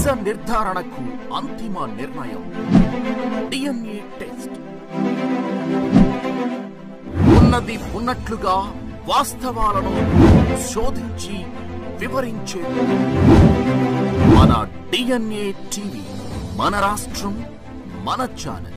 నిర్ధారణకు అంతిమ నిర్ణయం డిఎన్ఏ టెస్ట్ ఉన్నది ఉన్నట్లుగా వాస్తవాలను శోధించి వివరించే మన డిఎన్ఏ టీవీ మన రాష్ట్రం మన ఛానల్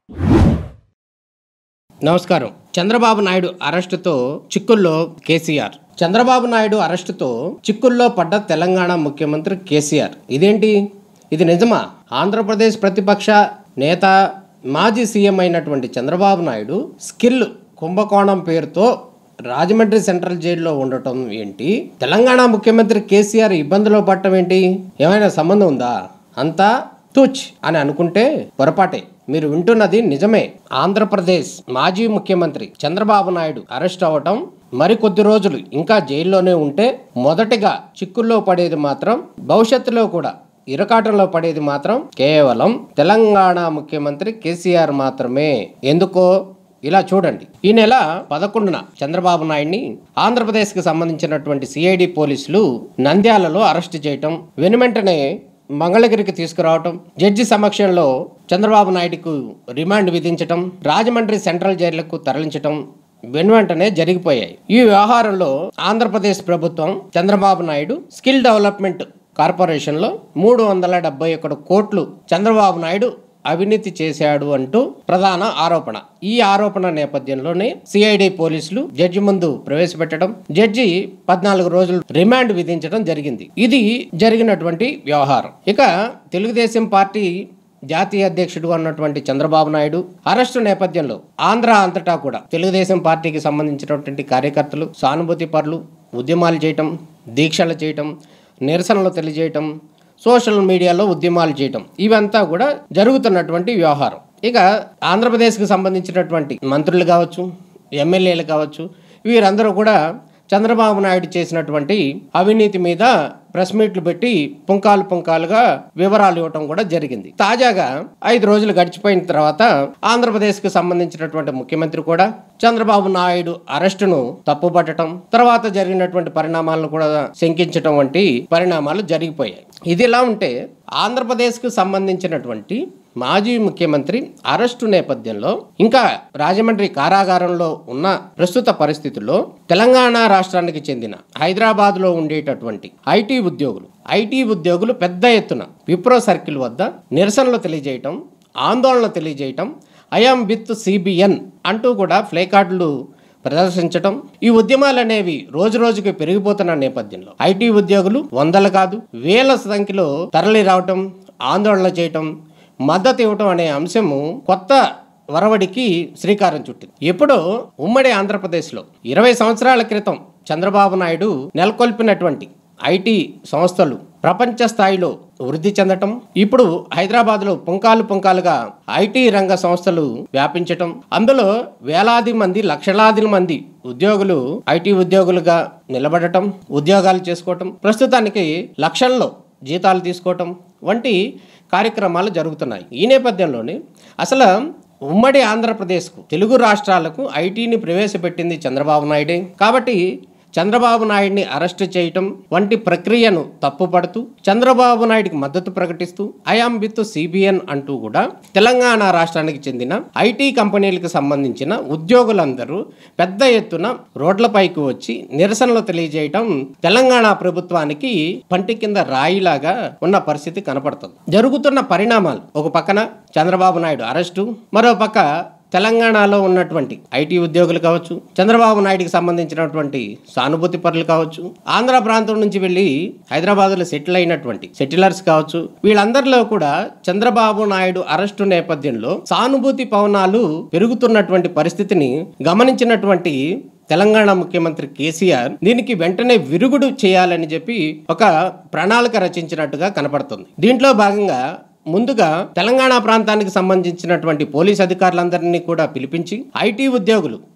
నమస్కారం చంద్రబాబు నాయుడు అరెస్టుతో చిక్కుల్లో కేసీఆర్ చంద్రబాబు నాయుడు అరెస్టుతో చిక్కుల్లో పడ్డ తెలంగాణ ముఖ్యమంత్రి కేసీఆర్ ఇదేంటి ఇది నిజమా ఆంధ్రప్రదేశ్ ప్రతిపక్ష నేత మాజీ సీఎం అయినటువంటి చంద్రబాబు నాయుడు స్కిల్ కుంభకోణం పేరుతో రాజమండ్రి సెంట్రల్ జైల్లో ఉండటం ఏంటి తెలంగాణ ముఖ్యమంత్రి కేసీఆర్ ఇబ్బందిలో పడటం ఏంటి ఏమైనా సంబంధం ఉందా అంతా తుచ్ అని అనుకుంటే పొరపాటే మీరు వింటున్నది నిజమే ఆంధ్రప్రదేశ్ మాజీ ముఖ్యమంత్రి చంద్రబాబు నాయుడు అరెస్ట్ అవ్వటం మరికొద్ది రోజులు ఇంకా జైల్లోనే ఉంటే మొదటిగా చిక్కుల్లో పడేది మాత్రం భవిష్యత్తులో కూడా ఇరకాటంలో పడేది మాత్రం కేవలం తెలంగాణ ముఖ్యమంత్రి కేసీఆర్ మాత్రమే ఎందుకో ఇలా చూడండి ఈ నెల పదకొండున చంద్రబాబు నాయుడిని ఆంధ్రప్రదేశ్కి సంబంధించినటువంటి సిఐడి పోలీసులు నంద్యాలలో అరెస్ట్ చేయటం వెనువెంటనే మంగళగిరికి తీసుకురావటం జడ్జి సమక్షంలో చంద్రబాబు నాయుడుకు రిమాండ్ విధించటం రాజమండ్రి సెంట్రల్ జైలుకు తరలించటం వెనువెంటనే జరిగిపోయాయి ఈ వ్యవహారంలో ఆంధ్రప్రదేశ్ ప్రభుత్వం చంద్రబాబు నాయుడు స్కిల్ డెవలప్మెంట్ కార్పొరేషన్లో మూడు వందల డెబ్బై ఒకటి కోట్లు చంద్రబాబు నాయుడు అవినీతి చేశాడు అంటూ ప్రధాన ఆరోపణ ఈ ఆరోపణ నేపథ్యంలోనే సిఐడి పోలీసులు జడ్జి ముందు ప్రవేశపెట్టడం జడ్జి పద్నాలుగు రోజులు రిమాండ్ విధించడం జరిగింది ఇది జరిగినటువంటి వ్యవహారం ఇక తెలుగుదేశం పార్టీ జాతీయ అధ్యక్షుడు అన్నటువంటి చంద్రబాబు నాయుడు అరెస్టు నేపథ్యంలో ఆంధ్ర అంతటా కూడా తెలుగుదేశం పార్టీకి సంబంధించినటువంటి కార్యకర్తలు సానుభూతి పరులు ఉద్యమాలు చేయటం దీక్షలు చేయటం నిరసనలు తెలియజేయటం సోషల్ మీడియాలో ఉద్యమాలు చేయటం ఇవంతా కూడా జరుగుతున్నటువంటి వ్యవహారం ఇక ఆంధ్రప్రదేశ్కి సంబంధించినటువంటి మంత్రులు కావచ్చు ఎమ్మెల్యేలు కావచ్చు వీరందరూ కూడా చంద్రబాబు నాయుడు చేసినటువంటి అవినీతి మీద ప్రెస్ మీట్లు పెట్టి పుంకాలు పుంకాలుగా వివరాలు ఇవ్వటం కూడా జరిగింది తాజాగా ఐదు రోజులు గడిచిపోయిన తర్వాత ఆంధ్రప్రదేశ్కి సంబంధించినటువంటి ముఖ్యమంత్రి కూడా చంద్రబాబు నాయుడు అరెస్టును తప్పుపట్టడం తర్వాత జరిగినటువంటి పరిణామాలను కూడా శంకించటం వంటి పరిణామాలు జరిగిపోయాయి ఇది ఇలా ఉంటే ఆంధ్రప్రదేశ్కు సంబంధించినటువంటి మాజీ ముఖ్యమంత్రి అరెస్టు నేపథ్యంలో ఇంకా రాజమండ్రి కారాగారంలో ఉన్న ప్రస్తుత పరిస్థితుల్లో తెలంగాణ రాష్ట్రానికి చెందిన హైదరాబాద్లో ఉండేటటువంటి ఐటీ ఉద్యోగులు ఐటీ ఉద్యోగులు పెద్ద ఎత్తున విప్రో సర్కిల్ వద్ద నిరసనలు తెలియజేయటం ఆందోళన తెలియజేయటం ఐఎమ్ విత్ సిబిఎన్ అంటూ కూడా ఫ్లే కార్డులు ప్రదర్శించటం ఈ ఉద్యమాలు అనేవి రోజు రోజుకి పెరిగిపోతున్న నేపథ్యంలో ఐటీ ఉద్యోగులు వందలు కాదు వేల సంఖ్యలో తరలి రావటం ఆందోళన చేయటం మద్దతు ఇవ్వటం అనే అంశము కొత్త వరవడికి శ్రీకారం చుట్టింది ఎప్పుడో ఉమ్మడి ఆంధ్రప్రదేశ్లో ఇరవై సంవత్సరాల క్రితం చంద్రబాబు నాయుడు నెలకొల్పినటువంటి ఐటీ సంస్థలు ప్రపంచ స్థాయిలో వృద్ధి చెందటం ఇప్పుడు హైదరాబాద్లో పుంకాలు పుంకాలుగా ఐటీ రంగ సంస్థలు వ్యాపించటం అందులో వేలాది మంది లక్షలాది మంది ఉద్యోగులు ఐటీ ఉద్యోగులుగా నిలబడటం ఉద్యోగాలు చేసుకోవటం ప్రస్తుతానికి లక్షల్లో జీతాలు తీసుకోవటం వంటి కార్యక్రమాలు జరుగుతున్నాయి ఈ నేపథ్యంలోనే అసలు ఉమ్మడి ఆంధ్రప్రదేశ్కు తెలుగు రాష్ట్రాలకు ఐటీని ప్రవేశపెట్టింది చంద్రబాబు నాయుడే కాబట్టి చంద్రబాబు నాయుడిని అరెస్టు చేయటం వంటి ప్రక్రియను తప్పుపడుతూ చంద్రబాబు నాయుడికి మద్దతు ప్రకటిస్తూ ఐఆమ్ విత్ సిబిఎన్ అంటూ కూడా తెలంగాణ రాష్ట్రానికి చెందిన ఐటీ కంపెనీలకు సంబంధించిన ఉద్యోగులందరూ పెద్ద ఎత్తున రోడ్లపైకి వచ్చి నిరసనలు తెలియజేయటం తెలంగాణ ప్రభుత్వానికి పంటి కింద రాయిలాగా ఉన్న పరిస్థితి కనపడుతుంది జరుగుతున్న పరిణామాలు ఒక పక్కన చంద్రబాబు నాయుడు అరెస్టు మరో పక్క తెలంగాణలో ఉన్నటువంటి ఐటీ ఉద్యోగులు కావచ్చు చంద్రబాబు నాయుడికి సంబంధించినటువంటి సానుభూతి పరులు కావచ్చు ఆంధ్ర ప్రాంతం నుంచి వెళ్ళి హైదరాబాద్లో సెటిల్ అయినటువంటి సెటిలర్స్ కావచ్చు వీళ్ళందరిలో కూడా చంద్రబాబు నాయుడు అరెస్టు నేపథ్యంలో సానుభూతి పవనాలు పెరుగుతున్నటువంటి పరిస్థితిని గమనించినటువంటి తెలంగాణ ముఖ్యమంత్రి కేసీఆర్ దీనికి వెంటనే విరుగుడు చేయాలని చెప్పి ఒక ప్రణాళిక రచించినట్టుగా కనపడుతుంది దీంట్లో భాగంగా ముందుగా తెలంగాణ ప్రాంతానికి సంబంధించినటువంటి పోలీస్ అధికారులందరినీ కూడా పిలిపించి ఐటీ ఉద్యోగులు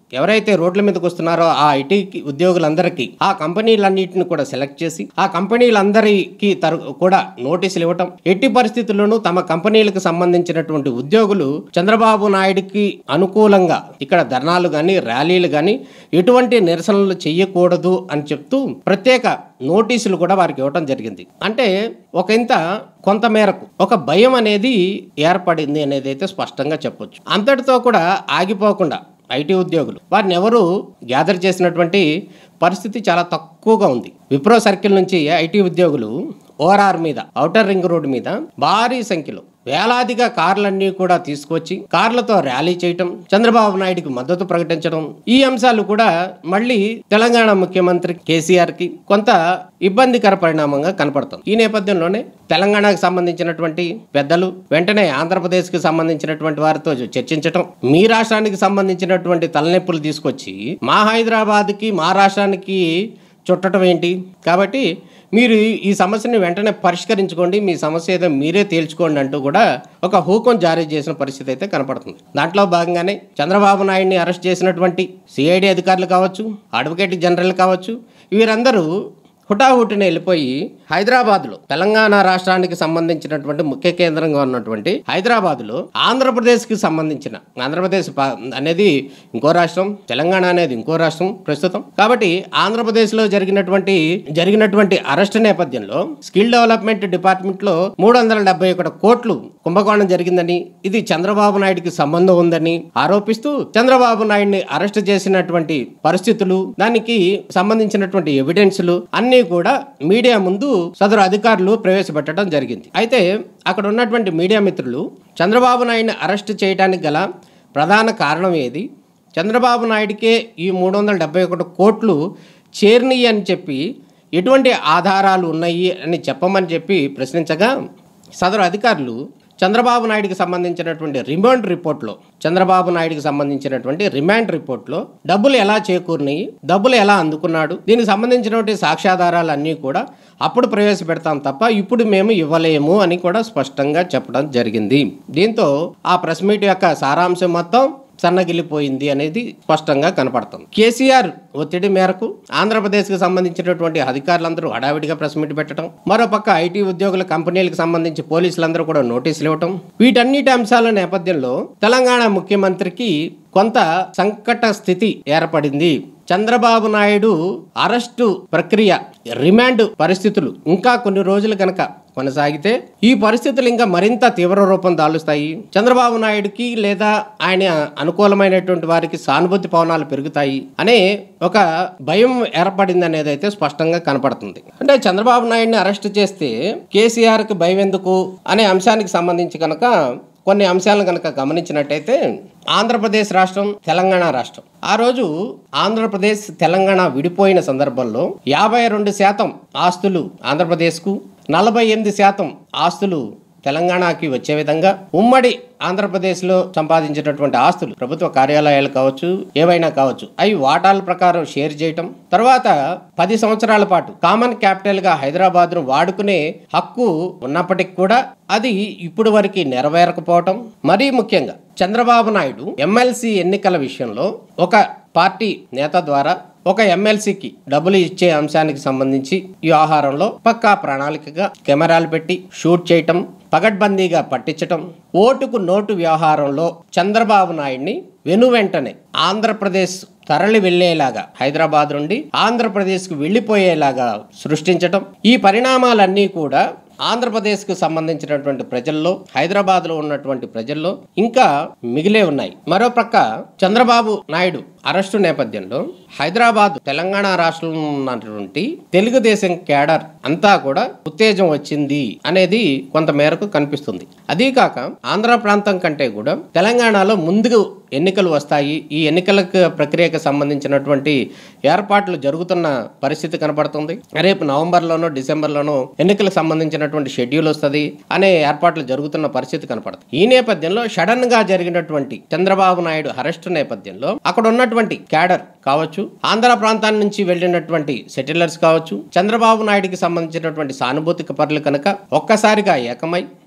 ఎవరైతే రోడ్ల మీదకి వస్తున్నారో ఆ ఐటీ ఉద్యోగులందరికీ ఆ కంపెనీలన్నింటిని కూడా సెలెక్ట్ చేసి ఆ కంపెనీలందరికీ తరు కూడా నోటీసులు ఇవ్వటం ఎట్టి పరిస్థితుల్లోనూ తమ కంపెనీలకు సంబంధించినటువంటి ఉద్యోగులు చంద్రబాబు నాయుడికి అనుకూలంగా ఇక్కడ ధర్నాలు కానీ ర్యాలీలు కానీ ఎటువంటి నిరసనలు చేయకూడదు అని చెప్తూ ప్రత్యేక నోటీసులు కూడా వారికి ఇవ్వటం జరిగింది అంటే ఒక ఇంత కొంత మేరకు ఒక భయం అనేది ఏర్పడింది అనేది అయితే స్పష్టంగా చెప్పొచ్చు అంతటితో కూడా ఆగిపోకుండా ఐటీ ఉద్యోగులు వారిని ఎవరు గ్యాదర్ చేసినటువంటి పరిస్థితి చాలా తక్కువగా ఉంది విప్రో సర్కిల్ నుంచి ఐటీ ఉద్యోగులు ఓఆర్ఆర్ మీద ఔటర్ రింగ్ రోడ్డు మీద భారీ సంఖ్యలో వేలాదిగా కార్లన్నీ కూడా తీసుకొచ్చి కార్లతో ర్యాలీ చేయటం చంద్రబాబు నాయుడికి మద్దతు ప్రకటించడం ఈ అంశాలు కూడా మళ్ళీ తెలంగాణ ముఖ్యమంత్రి కేసీఆర్ కి కొంత ఇబ్బందికర పరిణామంగా కనపడుతుంది ఈ నేపథ్యంలోనే తెలంగాణకు సంబంధించినటువంటి పెద్దలు వెంటనే ఆంధ్రప్రదేశ్కి సంబంధించినటువంటి వారితో చర్చించటం మీ రాష్ట్రానికి సంబంధించినటువంటి తలనొప్పులు తీసుకొచ్చి మా హైదరాబాద్కి మా రాష్ట్రానికి చుట్టడం ఏంటి కాబట్టి మీరు ఈ సమస్యని వెంటనే పరిష్కరించుకోండి మీ సమస్య ఏదో మీరే తేల్చుకోండి అంటూ కూడా ఒక హూకం జారీ చేసిన పరిస్థితి అయితే కనపడుతుంది దాంట్లో భాగంగానే చంద్రబాబు నాయుడిని అరెస్ట్ చేసినటువంటి సిఐడి అధికారులు కావచ్చు అడ్వకేట్ జనరల్ కావచ్చు వీరందరూ హుటాహుటిన వెళ్ళిపోయి హైదరాబాద్లో తెలంగాణ రాష్ట్రానికి సంబంధించినటువంటి ముఖ్య కేంద్రంగా ఉన్నటువంటి హైదరాబాద్లో ఆంధ్రప్రదేశ్కి సంబంధించిన ఆంధ్రప్రదేశ్ ప- అనేది ఇంకో రాష్ట్రం తెలంగాణ అనేది ఇంకో రాష్ట్రం ప్రస్తుతం కాబట్టి ఆంధ్రప్రదేశ్లో జరిగినటువంటి జరిగినటువంటి అరెస్ట్ నేపథ్యంలో స్కిల్ డెవలప్మెంట్ డిపార్ట్మెంట్లో మూడు వందల డెబ్బై ఒకటి కోట్లు కుంభకోణం జరిగిందని ఇది చంద్రబాబు నాయుడికి సంబంధం ఉందని ఆరోపిస్తూ చంద్రబాబు నాయుడిని అరెస్ట్ చేసినటువంటి పరిస్థితులు దానికి సంబంధించినటువంటి ఎవిడెన్స్లు అన్నీ కూడా మీడియా ముందు సదరు అధికారులు ప్రవేశపెట్టడం జరిగింది అయితే అక్కడ ఉన్నటువంటి మీడియా మిత్రులు చంద్రబాబు నాయుడిని అరెస్ట్ చేయడానికి గల ప్రధాన కారణం ఏది చంద్రబాబు నాయుడికే ఈ మూడు వందల డెబ్బై ఒకటి కోట్లు చేరినాయి అని చెప్పి ఎటువంటి ఆధారాలు ఉన్నాయి అని చెప్పమని చెప్పి ప్రశ్నించగా సదరు అధికారులు చంద్రబాబు నాయుడికి సంబంధించినటువంటి రిమాండ్ రిపోర్ట్లో చంద్రబాబు నాయుడికి సంబంధించినటువంటి రిమాండ్ రిపోర్ట్లో డబ్బులు ఎలా చేకూరినాయి డబ్బులు ఎలా అందుకున్నాడు దీనికి సంబంధించినటువంటి సాక్ష్యాధారాలు అన్నీ కూడా అప్పుడు ప్రవేశపెడతాం తప్ప ఇప్పుడు మేము ఇవ్వలేము అని కూడా స్పష్టంగా చెప్పడం జరిగింది దీంతో ఆ ప్రెస్ మీట్ యొక్క సారాంశం మొత్తం సన్నగిల్లిపోయింది అనేది స్పష్టంగా కనపడుతుంది కేసీఆర్ ఒత్తిడి మేరకు ఆంధ్రప్రదేశ్కి సంబంధించినటువంటి అధికారులందరూ హడావిడిగా ప్రెస్ మీట్ పెట్టడం మరోపక్క ఐటీ ఉద్యోగుల కంపెనీలకు సంబంధించి పోలీసులందరూ కూడా నోటీసులు ఇవ్వటం వీటన్నిటి అంశాల నేపథ్యంలో తెలంగాణ ముఖ్యమంత్రికి కొంత సంకట స్థితి ఏర్పడింది చంద్రబాబు నాయుడు అరెస్టు ప్రక్రియ రిమాండ్ పరిస్థితులు ఇంకా కొన్ని రోజులు కనుక కొనసాగితే ఈ పరిస్థితులు ఇంకా మరింత తీవ్ర రూపం దాలుస్తాయి చంద్రబాబు నాయుడుకి లేదా ఆయన అనుకూలమైనటువంటి వారికి సానుభూతి పవనాలు పెరుగుతాయి అనే ఒక భయం ఏర్పడింది అనేది అయితే స్పష్టంగా కనపడుతుంది అంటే చంద్రబాబు నాయుడిని అరెస్ట్ చేస్తే కేసీఆర్కి భయం ఎందుకు అనే అంశానికి సంబంధించి కనుక కొన్ని అంశాలను కనుక గమనించినట్టయితే ఆంధ్రప్రదేశ్ రాష్ట్రం తెలంగాణ రాష్ట్రం ఆ రోజు ఆంధ్రప్రదేశ్ తెలంగాణ విడిపోయిన సందర్భంలో యాభై రెండు శాతం ఆస్తులు ఆంధ్రప్రదేశ్కు నలభై ఎనిమిది శాతం ఆస్తులు తెలంగాణకి వచ్చే విధంగా ఉమ్మడి ఆంధ్రప్రదేశ్లో సంపాదించినటువంటి ఆస్తులు ప్రభుత్వ కార్యాలయాలు కావచ్చు ఏవైనా కావచ్చు అవి వాటాల ప్రకారం షేర్ చేయటం తర్వాత పది సంవత్సరాల పాటు కామన్ క్యాపిటల్ గా హైదరాబాద్ ను వాడుకునే హక్కు ఉన్నప్పటికీ కూడా అది ఇప్పుడు వరకు నెరవేరకపోవటం మరీ ముఖ్యంగా చంద్రబాబు నాయుడు ఎమ్మెల్సీ ఎన్నికల విషయంలో ఒక పార్టీ నేత ద్వారా ఒక ఎమ్మెల్సీకి డబ్బులు ఇచ్చే అంశానికి సంబంధించి ఈ వ్యవహారంలో పక్కా ప్రణాళికగా కెమెరాలు పెట్టి షూట్ చేయటం పగడ్బందీగా పట్టించటం ఓటుకు నోటు వ్యవహారంలో చంద్రబాబు నాయుడిని వెను వెంటనే ఆంధ్రప్రదేశ్ తరలి వెళ్లేలాగా హైదరాబాద్ నుండి ఆంధ్రప్రదేశ్కు వెళ్ళిపోయేలాగా సృష్టించటం ఈ పరిణామాలన్నీ కూడా ఆంధ్రప్రదేశ్కు సంబంధించినటువంటి ప్రజల్లో హైదరాబాద్లో ఉన్నటువంటి ప్రజల్లో ఇంకా మిగిలే ఉన్నాయి మరోపక్క చంద్రబాబు నాయుడు అరెస్టు నేపథ్యంలో హైదరాబాద్ తెలంగాణ రాష్ట్రంలో ఉన్నటువంటి తెలుగుదేశం క్యాడర్ అంతా కూడా ఉత్తేజం వచ్చింది అనేది కొంత మేరకు కనిపిస్తుంది అదీ కాక ఆంధ్ర ప్రాంతం కంటే కూడా తెలంగాణలో ముందుకు ఎన్నికలు వస్తాయి ఈ ఎన్నికల ప్రక్రియకు సంబంధించినటువంటి ఏర్పాట్లు జరుగుతున్న పరిస్థితి కనబడుతుంది రేపు నవంబర్లోనో డిసెంబర్లోనో ఎన్నికలకు సంబంధించినటువంటి షెడ్యూల్ వస్తుంది అనే ఏర్పాట్లు జరుగుతున్న పరిస్థితి కనపడుతుంది ఈ నేపథ్యంలో సడన్ గా జరిగినటువంటి చంద్రబాబు నాయుడు అరెస్టు నేపథ్యంలో అక్కడ ఉన్నటువంటి క్యాడర్ కావచ్చు ఆంధ్ర ప్రాంతాన్ని నుంచి వెళ్ళినటువంటి సెటిలర్స్ కావచ్చు చంద్రబాబు నాయుడికి సంబంధించినటువంటి సానుభూతిక పరులు కనుక ఒక్కసారిగా ఏకమై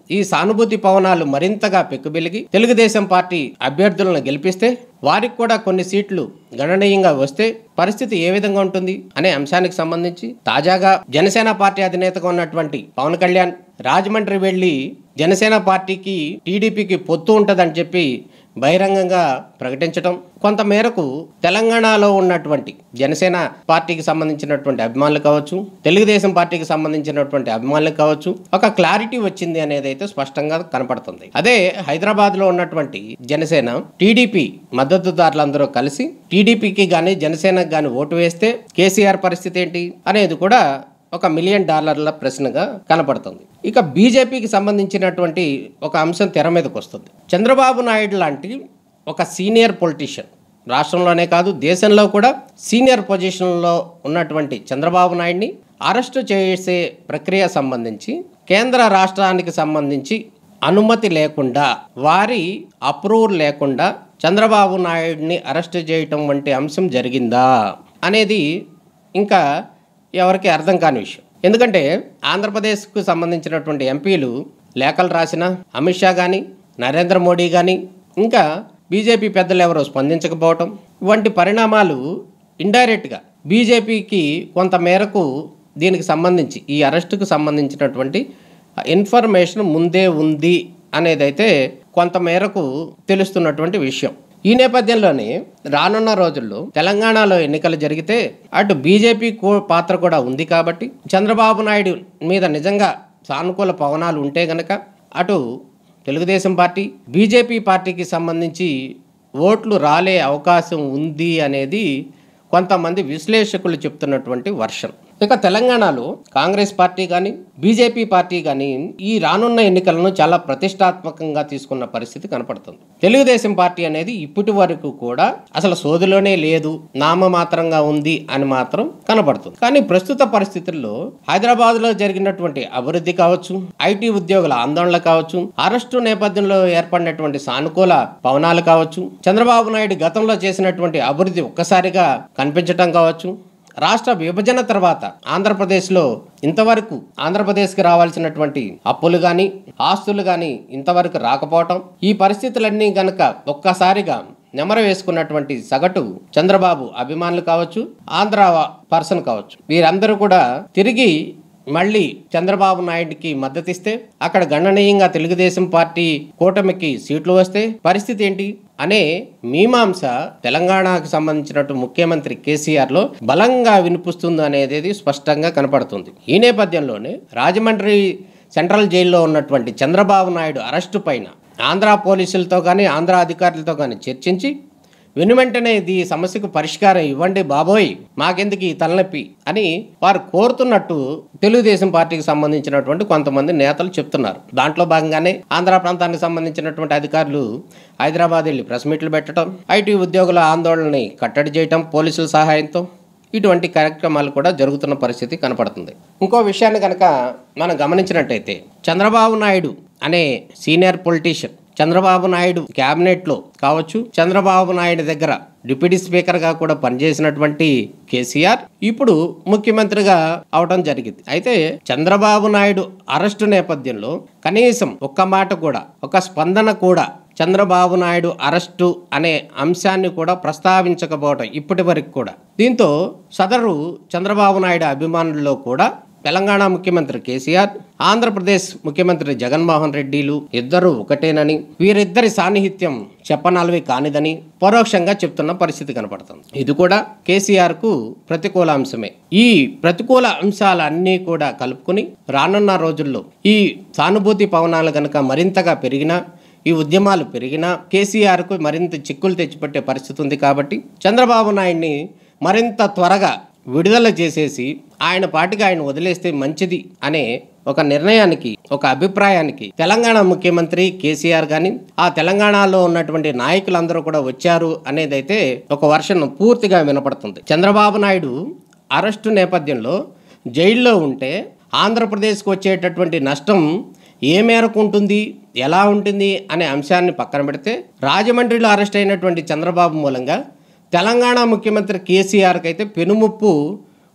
ఈ సానుభూతి పవనాలు మరింతగా పెక్కుబెలిగి తెలుగుదేశం పార్టీ అభ్యర్థులను గెలిపిస్తే వారికి కూడా కొన్ని సీట్లు గణనీయంగా వస్తే పరిస్థితి ఏ విధంగా ఉంటుంది అనే అంశానికి సంబంధించి తాజాగా జనసేన పార్టీ అధినేతగా ఉన్నటువంటి పవన్ కళ్యాణ్ రాజమండ్రి వెళ్లి జనసేన పార్టీకి టీడీపీకి పొత్తు ఉంటుందని చెప్పి బహిరంగంగా ప్రకటించడం కొంత మేరకు తెలంగాణలో ఉన్నటువంటి జనసేన పార్టీకి సంబంధించినటువంటి అభిమానులు కావచ్చు తెలుగుదేశం పార్టీకి సంబంధించినటువంటి అభిమానులు కావచ్చు ఒక క్లారిటీ వచ్చింది అనేది అయితే స్పష్టంగా కనపడుతుంది అదే హైదరాబాద్ లో ఉన్నటువంటి జనసేన టీడీపీ మద్దతుదారులందరూ కలిసి టీడీపీకి గాని జనసేనకు గాని ఓటు వేస్తే కేసీఆర్ పరిస్థితి ఏంటి అనేది కూడా ఒక మిలియన్ డాలర్ల ప్రశ్నగా కనపడుతుంది ఇక బీజేపీకి సంబంధించినటువంటి ఒక అంశం తెర మీదకి వస్తుంది చంద్రబాబు నాయుడు లాంటి ఒక సీనియర్ పొలిటీషియన్ రాష్ట్రంలోనే కాదు దేశంలో కూడా సీనియర్ పొజిషన్లో ఉన్నటువంటి చంద్రబాబు నాయుడిని అరెస్టు చేసే ప్రక్రియ సంబంధించి కేంద్ర రాష్ట్రానికి సంబంధించి అనుమతి లేకుండా వారి అప్రూవల్ లేకుండా చంద్రబాబు నాయుడిని అరెస్ట్ చేయటం వంటి అంశం జరిగిందా అనేది ఇంకా ఎవరికి అర్థం కాని విషయం ఎందుకంటే ఆంధ్రప్రదేశ్కు సంబంధించినటువంటి ఎంపీలు లేఖలు రాసిన అమిత్ షా కానీ నరేంద్ర మోడీ కానీ ఇంకా బీజేపీ పెద్దలు ఎవరో స్పందించకపోవటం వంటి పరిణామాలు ఇండైరెక్ట్గా బీజేపీకి కొంత మేరకు దీనికి సంబంధించి ఈ అరెస్టుకు సంబంధించినటువంటి ఇన్ఫర్మేషన్ ముందే ఉంది అనేదైతే కొంత మేరకు తెలుస్తున్నటువంటి విషయం ఈ నేపథ్యంలోనే రానున్న రోజుల్లో తెలంగాణలో ఎన్నికలు జరిగితే అటు బీజేపీ కూ- పాత్ర కూడా ఉంది కాబట్టి చంద్రబాబు నాయుడు మీద నిజంగా సానుకూల పవనాలు ఉంటే గనక అటు తెలుగుదేశం పార్టీ బీజేపీ పార్టీకి సంబంధించి ఓట్లు రాలే అవకాశం ఉంది అనేది కొంతమంది విశ్లేషకులు చెప్తున్నటువంటి వర్షన్ ఇక తెలంగాణలో కాంగ్రెస్ పార్టీ కానీ బీజేపీ పార్టీ కానీ ఈ రానున్న ఎన్నికలను చాలా ప్రతిష్టాత్మకంగా తీసుకున్న పరిస్థితి కనపడుతుంది తెలుగుదేశం పార్టీ అనేది ఇప్పటి వరకు కూడా అసలు సోదిలోనే లేదు నామమాత్రంగా ఉంది అని మాత్రం కనపడుతుంది కానీ ప్రస్తుత పరిస్థితుల్లో హైదరాబాద్ లో జరిగినటువంటి అభివృద్ధి కావచ్చు ఐటీ ఉద్యోగుల ఆందోళన కావచ్చు అరెస్టు నేపథ్యంలో ఏర్పడినటువంటి సానుకూల పవనాలు కావచ్చు చంద్రబాబు నాయుడు గతంలో చేసినటువంటి అభివృద్ధి ఒక్కసారిగా కనిపించటం కావచ్చు రాష్ట్ర విభజన తర్వాత ఆంధ్రప్రదేశ్లో ఇంతవరకు ఆంధ్రప్రదేశ్కి రావాల్సినటువంటి అప్పులు కానీ ఆస్తులు కానీ ఇంతవరకు రాకపోవటం ఈ పరిస్థితులన్నీ గనక ఒక్కసారిగా నెమర వేసుకున్నటువంటి సగటు చంద్రబాబు అభిమానులు కావచ్చు ఆంధ్ర పర్సన్ కావచ్చు వీరందరూ కూడా తిరిగి మళ్ళీ చంద్రబాబు నాయుడికి మద్దతిస్తే అక్కడ గణనీయంగా తెలుగుదేశం పార్టీ కూటమికి సీట్లు వస్తే పరిస్థితి ఏంటి అనే మీమాంస తెలంగాణకు సంబంధించినట్టు ముఖ్యమంత్రి కేసీఆర్ లో బలంగా వినిపిస్తుంది అనేది స్పష్టంగా కనపడుతుంది ఈ నేపథ్యంలోనే రాజమండ్రి సెంట్రల్ జైల్లో ఉన్నటువంటి చంద్రబాబు నాయుడు అరెస్టు పైన ఆంధ్ర పోలీసులతో కానీ ఆంధ్ర అధికారులతో కానీ చర్చించి వెను వెంటనే ఇది ఈ సమస్యకు పరిష్కారం ఇవ్వండి బాబోయ్ మాకెందుకు ఈ తలనొప్పి అని వారు కోరుతున్నట్టు తెలుగుదేశం పార్టీకి సంబంధించినటువంటి కొంతమంది నేతలు చెప్తున్నారు దాంట్లో భాగంగానే ఆంధ్ర ప్రాంతానికి సంబంధించినటువంటి అధికారులు హైదరాబాద్ వెళ్ళి ప్రెస్ మీట్లు పెట్టడం ఐటీ ఉద్యోగుల ఆందోళనని కట్టడి చేయటం పోలీసుల సహాయంతో ఇటువంటి కార్యక్రమాలు కూడా జరుగుతున్న పరిస్థితి కనపడుతుంది ఇంకో విషయాన్ని కనుక మనం గమనించినట్టయితే చంద్రబాబు నాయుడు అనే senior politician Chandrababu Naidu cabinet లో కావచ్చు చంద్రబాబు నాయుడు దగ్గర డిప్యూటీ స్పీకర్ గా కూడా పనిచేసినటువంటి కేసీఆర్ ఇప్పుడు ముఖ్యమంత్రిగా అవడం జరిగింది అయితే చంద్రబాబు నాయుడు అరెస్టు నేపథ్యంలో కనీసం ఒక్క మాట కూడా ఒక స్పందన కూడా చంద్రబాబు నాయుడు అరెస్టు అనే అంశాన్ని కూడా ప్రస్తావించకపోవడం ఇప్పటి వరకు కూడా దీంతో సదరు చంద్రబాబు నాయుడు అభిమానుల్లో కూడా తెలంగాణ ముఖ్యమంత్రి కేసీఆర్ ఆంధ్రప్రదేశ్ ముఖ్యమంత్రి జగన్మోహన్ రెడ్డిలు ఇద్దరు ఒకటేనని వీరిద్దరి సాన్నిహిత్యం చెప్పనలవి కానిదని పరోక్షంగా చెప్తున్న పరిస్థితి కనపడుతుంది ఇది కూడా కేసీఆర్ కు ప్రతికూల అంశమే ఈ ప్రతికూల అంశాలన్నీ కూడా కలుపుకుని రానున్న రోజుల్లో ఈ సానుభూతి పవనాలు గనక మరింతగా పెరిగినా ఈ ఉద్యమాలు పెరిగినా కేసీఆర్కు మరింత చిక్కులు తెచ్చిపెట్టే పరిస్థితి ఉంది కాబట్టి చంద్రబాబు నాయుడిని మరింత త్వరగా విడుదల చేసేసి ఆయన పాటికి ఆయన వదిలేస్తే మంచిది అనే ఒక నిర్ణయానికి ఒక అభిప్రాయానికి తెలంగాణ ముఖ్యమంత్రి కేసీఆర్ కానీ ఆ తెలంగాణలో ఉన్నటువంటి నాయకులందరూ కూడా వచ్చారు అనేదైతే ఒక వర్షన్ పూర్తిగా వినపడుతుంది చంద్రబాబు నాయుడు అరెస్టు నేపథ్యంలో జైల్లో ఉంటే ఆంధ్రప్రదేశ్కి వచ్చేటటువంటి నష్టం ఏ మేరకు ఉంటుంది ఎలా ఉంటుంది అనే అంశాన్ని పక్కన పెడితే రాజమండ్రిలో అరెస్ట్ అయినటువంటి చంద్రబాబు మూలంగా తెలంగాణ ముఖ్యమంత్రి కేసీఆర్కి అయితే పెనుముప్పు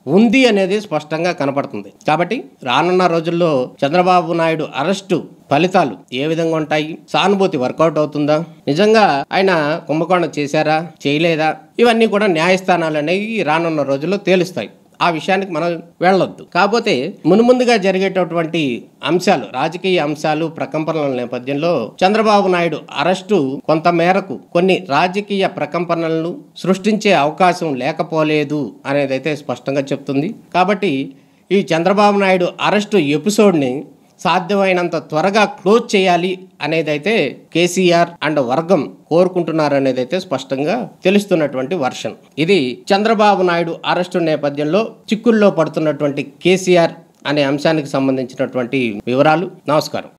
ఉంది అనేది స్పష్టంగా కనపడుతుంది కాబట్టి రానున్న రోజుల్లో చంద్రబాబు నాయుడు అరెస్టు ఫలితాలు ఏ విధంగా ఉంటాయి సానుభూతి వర్కౌట్ అవుతుందా నిజంగా ఆయన కుంభకోణం చేశారా చేయలేదా ఇవన్నీ కూడా న్యాయస్థానాలు అనేవి రానున్న రోజుల్లో తేలుస్తాయి ఆ విషయానికి మనం వెళ్ళొద్దు కాకపోతే మునుముందుగా జరిగేటటువంటి అంశాలు రాజకీయ అంశాలు ప్రకంపనల నేపథ్యంలో చంద్రబాబు నాయుడు అరెస్టు కొంత మేరకు కొన్ని రాజకీయ ప్రకంపనలను సృష్టించే అవకాశం లేకపోలేదు అనేది అయితే స్పష్టంగా చెప్తుంది కాబట్టి ఈ చంద్రబాబు నాయుడు అరెస్టు ఎపిసోడ్ని సాధ్యమైనంత త్వరగా క్లోజ్ చేయాలి అనేదైతే కేసీఆర్ అండ్ వర్గం కోరుకుంటున్నారు అనేది అయితే స్పష్టంగా తెలుస్తున్నటువంటి వర్షన్ ఇది చంద్రబాబు నాయుడు అరెస్టు నేపథ్యంలో చిక్కుల్లో పడుతున్నటువంటి కేసీఆర్ అనే అంశానికి సంబంధించినటువంటి వివరాలు నమస్కారం